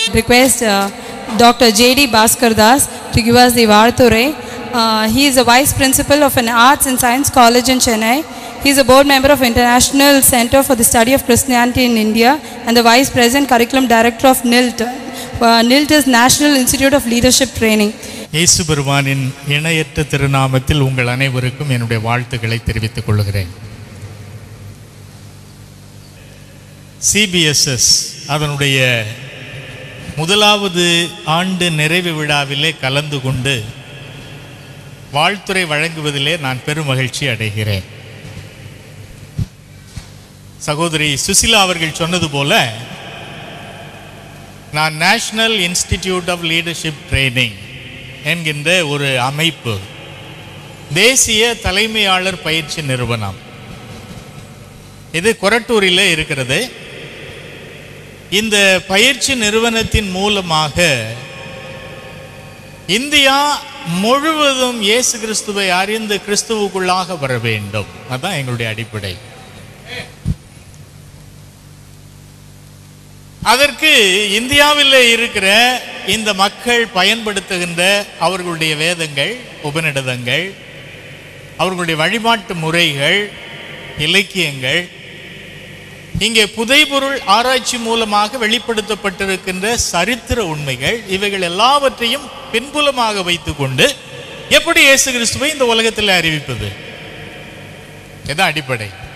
request uh, Dr. J.D. Bhaskar Das to give us the Varthure. Uh, he is a vice principal of an arts and science college in Chennai. He is a board member of International Center for the Study of Christianity in India and the vice president curriculum director of NILT. Uh, NILT is National Institute of Leadership Training. இயேசு பெருமானின் இணையற்ற திருநாமத்தில் உங்கள் அனைவருக்கும் என்னுடைய வாழ்த்துக்களை தெரிவித்துக் கொள்கிறேன் CPSS அதனுடைய முதலாவது ஆண்டு நிறைவு விழாவிலே கலந்து கொண்டு வாழ்த்துரை வழங்குவதிலே நான் பெருமகிழ்ச்சி அடைகிறேன் சகோதரி சுசிலா அவர்கள் சொன்னது போல நான் national institute of leadership training என்கின்ற ஒரு அமைப்பு தேசிய தலைமையாளர் பயிற்சி நிறுவனம் இது கொரட்டூரில் இருக்கிறது இந்த பயிற்சி நிறுவனத்தின் மூலமாக இந்தியா முழுவதும் இயேசு கிறிஸ்துவை அறிந்து கிறிஸ்துவுக்குள்ளாக வர வேண்டும் அதுதான் எங்களுடைய அடிப்படை அதற்கு இந்தியாவில் இருக்கிற இந்த மக்கள் பயன்படுத்துகின்ற அவர்களுடைய வேதங்கள் உபநிடதங்கள் அவர்களுடைய வழிபாட்டு முறைகள் இலக்கியங்கள் இங்கே புதைபொருள் ஆராய்ச்சி மூலமாக வெளிப்படுத்தப்பட்டிருக்கின்ற சரித்திர உண்மைகள் இவைகள் எல்லாவற்றையும் பின்புலமாக வைத்துக்கொண்டு எப்படி இயேசு கிறிஸ்துவை இந்த உலகத்தில் அறிவிப்பது இதுதான் அடிப்படை